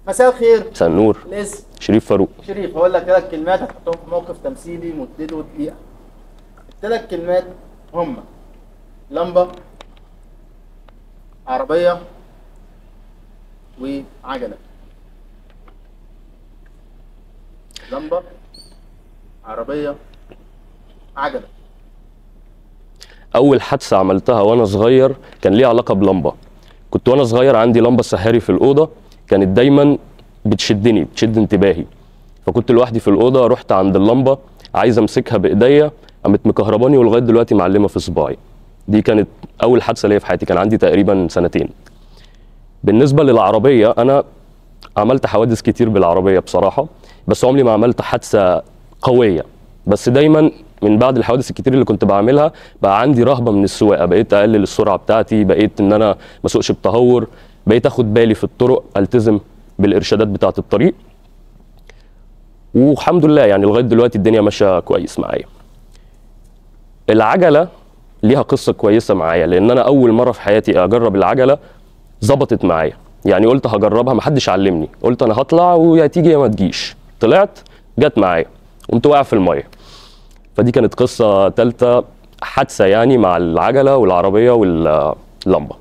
مساء الخير مساء النور الاسم شريف فاروق شريف هقول لك ثلاث كلمات هتحطهم في موقف تمثيلي مدته دقيقة الثلاث كلمات هما لمبة عربية وعجلة لمبة عربية عجلة اول حادثه عملتها وانا صغير كان ليها علاقه بلمبه كنت وانا صغير عندي لمبه سحاري في الاوضه كانت دايما بتشدني بتشد انتباهي فكنت لوحدي في الاوضه رحت عند اللمبه عايز امسكها بايديا قامت مكهرباني ولغايه دلوقتي معلمه في صباعي دي كانت اول حادثه ليا في حياتي كان عندي تقريبا سنتين بالنسبه للعربيه انا عملت حوادث كتير بالعربيه بصراحه بس عمري ما عملت حادثه قويه بس دايما من بعد الحوادث الكتير اللي كنت بعملها بقى عندي رهبه من السواقه بقيت اقلل السرعه بتاعتي بقيت ان انا ما اسوقش بتهور بقيت اخد بالي في الطرق التزم بالارشادات بتاعه الطريق والحمد لله يعني لغايه دلوقتي الدنيا ماشيه كويس معايا العجله ليها قصه كويسه معايا لان انا اول مره في حياتي اجرب العجله ظبطت معايا يعني قلت هجربها محدش علمني قلت انا هطلع ويا تيجي يا ما تجيش طلعت جت معايا قمت واقع في الميه فدي كانت قصه ثالثه حادثه يعني مع العجله والعربيه واللمبه